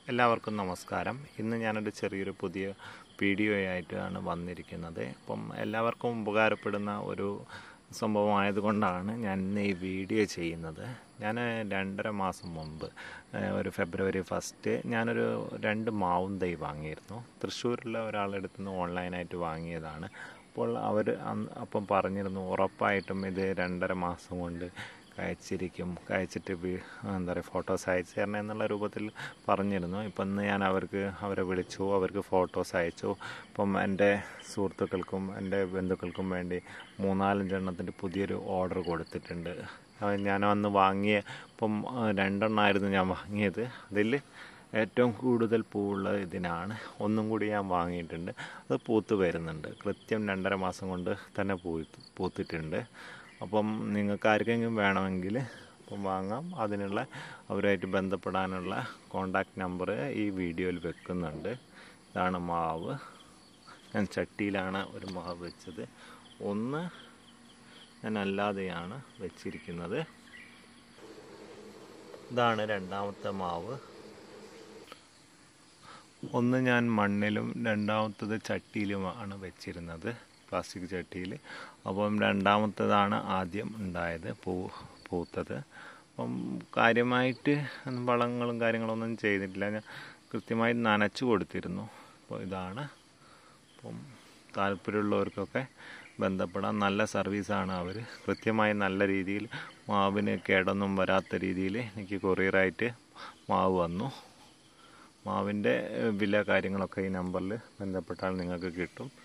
എല്ലാവർക്കും നമസ്കാരം ഇന്ന് ഞാനൊരു ചെറിയൊരു പുതിയ വീഡിയോ ആയിട്ടാണ് വന്നിരിക്കുന്നത് അപ്പം എല്ലാവർക്കും ഉപകാരപ്പെടുന്ന ഒരു സംഭവമായതുകൊണ്ടാണ് ഞാൻ ഇന്ന് ഈ വീഡിയോ ചെയ്യുന്നത് ഞാൻ രണ്ടര മാസം മുമ്പ് ഏഹ്, ഒരു ഫെബ്രുവരി ഫസ്റ്റ് ഞാനൊരു രണ്ട് മാവും തൈ വാങ്ങിയിരുന്നു തൃശ്ശൂരിലെ ഒരാളെടുത്ത് നിന്ന് ഓൺലൈനായിട്ട് വാങ്ങിയതാണ് അപ്പോൾ അവർ അപ്പം പറഞ്ഞിരുന്നു ഉറപ്പായിട്ടും ഇത് രണ്ടര മാസം കൊണ്ട് കഴിച്ചിരിക്കും കഴിച്ചിട്ട് വീ- എന്താ പറയുക ഫോട്ടോസ് അയച്ചു തരണം എന്നുള്ള രൂപത്തിൽ പറഞ്ഞിരുന്നു ഇപ്പം ഇന്ന് ഞാൻ അവർക്ക് അവരെ വിളിച്ചു അവർക്ക് ഫോട്ടോസ് അയച്ചു ഇപ്പം എൻ്റെ സുഹൃത്തുക്കൾക്കും എൻ്റെ ബന്ധുക്കൾക്കും വേണ്ടി മൂന്നാലഞ്ചെണ്ണത്തിൻ്റെ പുതിയൊരു ഓർഡർ കൊടുത്തിട്ടുണ്ട് അവൻ ഞാൻ വന്ന് വാങ്ങിയ ഇപ്പം ആ, രണ്ടെണ്ണമായിരുന്നു ഞാൻ വാങ്ങിയത് അതിൽ ഏറ്റവും കൂടുതൽ പൂവുള്ള ഇതിനാണ് ഒന്നും കൂടി ഞാൻ വാങ്ങിയിട്ടുണ്ട് അത് പൂത്ത് വരുന്നുണ്ട് കൃത്യം രണ്ടര മാസം കൊണ്ട് തന്നെ പൂത്ത് പൂത്തിട്ടുണ്ട് അപ്പം നിങ്ങൾക്ക് ആർക്കെങ്കിലും വേണമെങ്കിൽ അപ്പം വാങ്ങാം അതിനുള്ള അവരുമായിട്ട് ബന്ധപ്പെടാനുള്ള കോണ്ടാക്ട് നമ്പർ ഈ വീഡിയോയിൽ വെക്കുന്നുണ്ട് ഇതാണ് മാവ് ഞാൻ ചട്ടിയിലാണ് ഒരു മാവ് വെച്ചത് ഒന്ന് ഞാൻ അല്ലാതെയാണ് വെച്ചിരിക്കുന്നത് ഇതാണ് രണ്ടാമത്തെ മാവ് ഒന്ന് ഞാൻ മണ്ണിലും രണ്ടാമത്തത് ചട്ടിയിലുമാണ് വെച്ചിരുന്നത് പ്ലാസ്റ്റിക് ചട്ടിയിൽ അപ്പം രണ്ടാമത്തതാണ് ആദ്യം ഉണ്ടായത് പൂ പൂത്തത് അപ്പം കാര്യമായിട്ട് ഒന്നും വളങ്ങളും കാര്യങ്ങളൊന്നും ചെയ്തിട്ടില്ല ഞാൻ കൃത്യമായി നനച്ചു കൊടുത്തിരുന്നു അപ്പോൾ ഇതാണ് അപ്പം താല്പര്യമുള്ളവർക്കൊക്കെ ബന്ധപ്പെടാം നല്ല സർവീസാണ് അവർ കൃത്യമായി നല്ല രീതിയിൽ മാവിന് കേടൊന്നും വരാത്ത രീതിയിൽ എനിക്ക് കൊറിയറായിട്ട് മാവ് വന്നു മാവിൻ്റെ വില കാര്യങ്ങളൊക്കെ ഈ നമ്പറിൽ ബന്ധപ്പെട്ടാൽ നിങ്ങൾക്ക് കിട്ടും